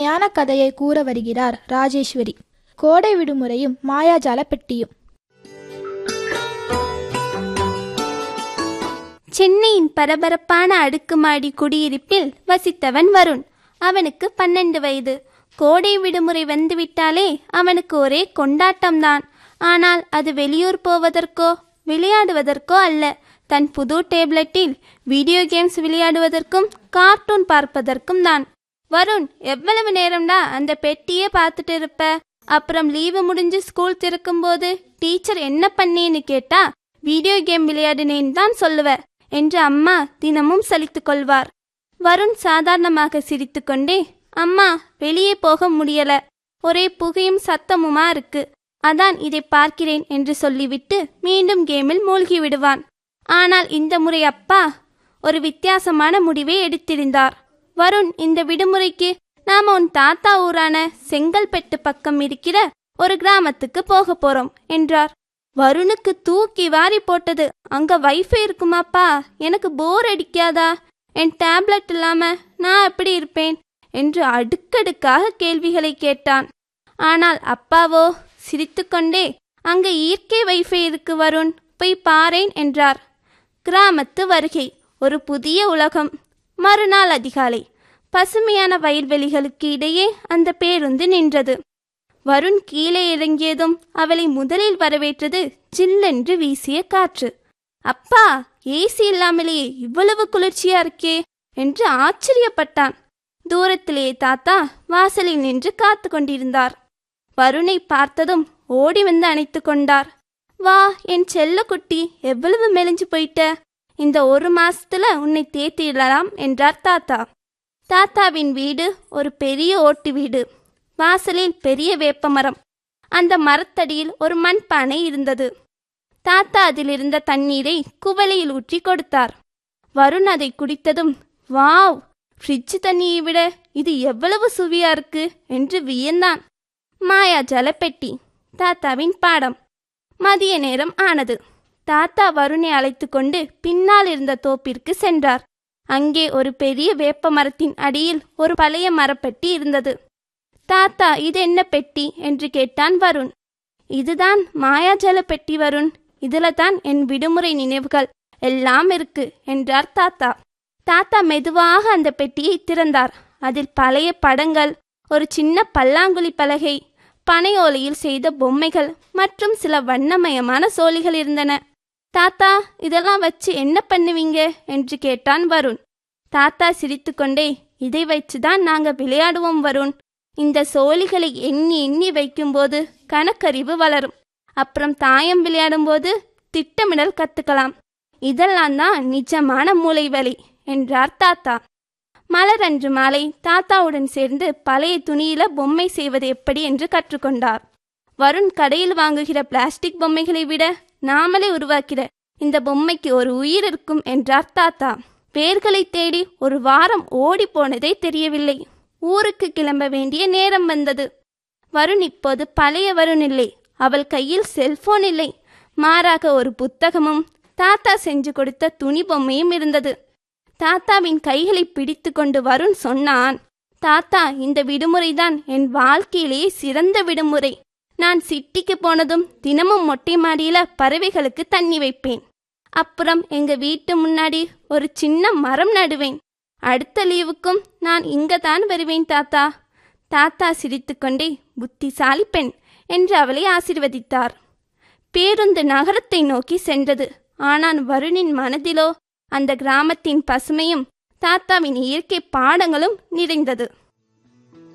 அருமையான கதையை கூற வருகிறார் ராஜேஸ்வரி கோடை விடுமுறையும் மாயாஜால பெட்டியும் சென்னையின் பரபரப்பான அடுக்குமாடி குடியிருப்பில் வசித்தவன் வருண் அவனுக்கு பன்னெண்டு வயது கோடை விடுமுறை வந்துவிட்டாலே அவனுக்கு ஒரே கொண்டாட்டம்தான் ஆனால் அது வெளியூர் போவதற்கோ விளையாடுவதற்கோ அல்ல தன் புது டேப்லெட்டில் வீடியோ கேம்ஸ் விளையாடுவதற்கும் கார்ட்டூன் பார்ப்பதற்கும் தான் வருண் எவ்வளவு நேரம்டா அந்த பெட்டியே பார்த்துட்டு இருப்ப அப்புறம் லீவு முடிஞ்சு ஸ்கூல் திறக்கும் போது டீச்சர் என்ன பண்ணேன்னு கேட்டா வீடியோ கேம் விளையாடினேன் தான் சொல்லுவ என்று அம்மா தினமும் சலித்து கொள்வார் வருண் சாதாரணமாக சிரித்துக்கொண்டே அம்மா வெளியே போக முடியல ஒரே புகையும் சத்தமுமா இருக்கு அதான் இதை பார்க்கிறேன் என்று சொல்லிவிட்டு மீண்டும் கேமில் மூழ்கி விடுவான் ஆனால் இந்த முறை அப்பா ஒரு வித்தியாசமான முடிவை எடுத்திருந்தார் வருண் இந்த விடுமுறைக்கு நாம உன் தாத்தா ஊரான செங்கல்பட்டு பக்கம் இருக்கிற ஒரு கிராமத்துக்கு போக போறோம் என்றார் வருணுக்கு தூக்கி வாரி போட்டது அங்க வைஃபை இருக்குமாப்பா எனக்கு போர் அடிக்காதா என் டேப்லெட் இல்லாம நான் எப்படி இருப்பேன் என்று அடுக்கடுக்காக கேள்விகளை கேட்டான் ஆனால் அப்பாவோ சிரித்துக்கொண்டே அங்க இயற்கை வைஃபை இருக்கு வருண் போய் பாரேன் என்றார் கிராமத்து வருகை ஒரு புதிய உலகம் மறுநாள் அதிகாலை பசுமையான வயல்வெளிகளுக்கு இடையே அந்த பேருந்து நின்றது வருண் கீழே இறங்கியதும் அவளை முதலில் வரவேற்றது சில்லென்று வீசிய காற்று அப்பா ஏசி இல்லாமலேயே இவ்வளவு குளிர்ச்சியா இருக்கே என்று ஆச்சரியப்பட்டான் தூரத்திலேயே தாத்தா வாசலில் நின்று காத்து கொண்டிருந்தார் வருணை பார்த்ததும் ஓடி வந்து அணைத்து கொண்டார் வா என் செல்ல குட்டி எவ்வளவு மெலிஞ்சு போயிட்ட இந்த ஒரு மாசத்துல உன்னை தேத்திடலாம் என்றார் தாத்தா தாத்தாவின் வீடு ஒரு பெரிய ஓட்டு வீடு வாசலில் பெரிய வேப்பமரம் அந்த மரத்தடியில் ஒரு மண்பானை இருந்தது தாத்தா அதில் இருந்த தண்ணீரை குவளையில் ஊற்றி கொடுத்தார் வருண் அதை குடித்ததும் வாவ் ஃப்ரிட்ஜ் தண்ணியை விட இது எவ்வளவு சுவையா இருக்கு என்று வியந்தான் மாயா ஜலப்பெட்டி தாத்தாவின் பாடம் மதிய நேரம் ஆனது தாத்தா வருணை அழைத்து கொண்டு பின்னால் இருந்த தோப்பிற்கு சென்றார் அங்கே ஒரு பெரிய வேப்ப மரத்தின் அடியில் ஒரு பழைய மரப்பெட்டி இருந்தது தாத்தா இது என்ன பெட்டி என்று கேட்டான் வருண் இதுதான் மாயாஜல பெட்டி வருண் இதுல தான் என் விடுமுறை நினைவுகள் எல்லாம் இருக்கு என்றார் தாத்தா தாத்தா மெதுவாக அந்த பெட்டியை திறந்தார் அதில் பழைய படங்கள் ஒரு சின்ன பல்லாங்குழி பலகை பனை ஓலையில் செய்த பொம்மைகள் மற்றும் சில வண்ணமயமான சோழிகள் இருந்தன தாத்தா இதெல்லாம் வச்சு என்ன பண்ணுவீங்க என்று கேட்டான் வருண் தாத்தா சிரித்துக்கொண்டே இதை வச்சுதான் நாங்க விளையாடுவோம் வருண் இந்த சோழிகளை எண்ணி எண்ணி வைக்கும்போது கணக்கறிவு வளரும் அப்புறம் தாயம் விளையாடும்போது திட்டமிடல் கத்துக்கலாம் இதெல்லாம் தான் நிஜமான மூளை வலி என்றார் தாத்தா மலர் அன்று மாலை தாத்தாவுடன் சேர்ந்து பழைய துணியில பொம்மை செய்வது எப்படி என்று கற்றுக்கொண்டார் வருண் கடையில் வாங்குகிற பிளாஸ்டிக் பொம்மைகளை விட நாமளே உருவாக்கிற இந்த பொம்மைக்கு ஒரு உயிர் இருக்கும் என்றார் தாத்தா வேர்களை தேடி ஒரு வாரம் ஓடி போனதே தெரியவில்லை ஊருக்கு கிளம்ப வேண்டிய நேரம் வந்தது வருண் இப்போது பழைய வருண் இல்லை அவள் கையில் செல்போன் இல்லை மாறாக ஒரு புத்தகமும் தாத்தா செஞ்சு கொடுத்த துணி பொம்மையும் இருந்தது தாத்தாவின் கைகளை பிடித்து கொண்டு வருண் சொன்னான் தாத்தா இந்த விடுமுறைதான் என் வாழ்க்கையிலேயே சிறந்த விடுமுறை நான் சிட்டிக்கு போனதும் தினமும் மொட்டை மாடியில பறவைகளுக்கு தண்ணி வைப்பேன் அப்புறம் எங்க வீட்டு முன்னாடி ஒரு சின்ன மரம் நடுவேன் அடுத்த லீவுக்கும் நான் இங்க தான் வருவேன் தாத்தா தாத்தா சிரித்துக்கொண்டே புத்திசாலி பெண் என்று அவளை ஆசிர்வதித்தார் பேருந்து நகரத்தை நோக்கி சென்றது ஆனால் வருணின் மனதிலோ அந்த கிராமத்தின் பசுமையும் தாத்தாவின் இயற்கை பாடங்களும் நிறைந்தது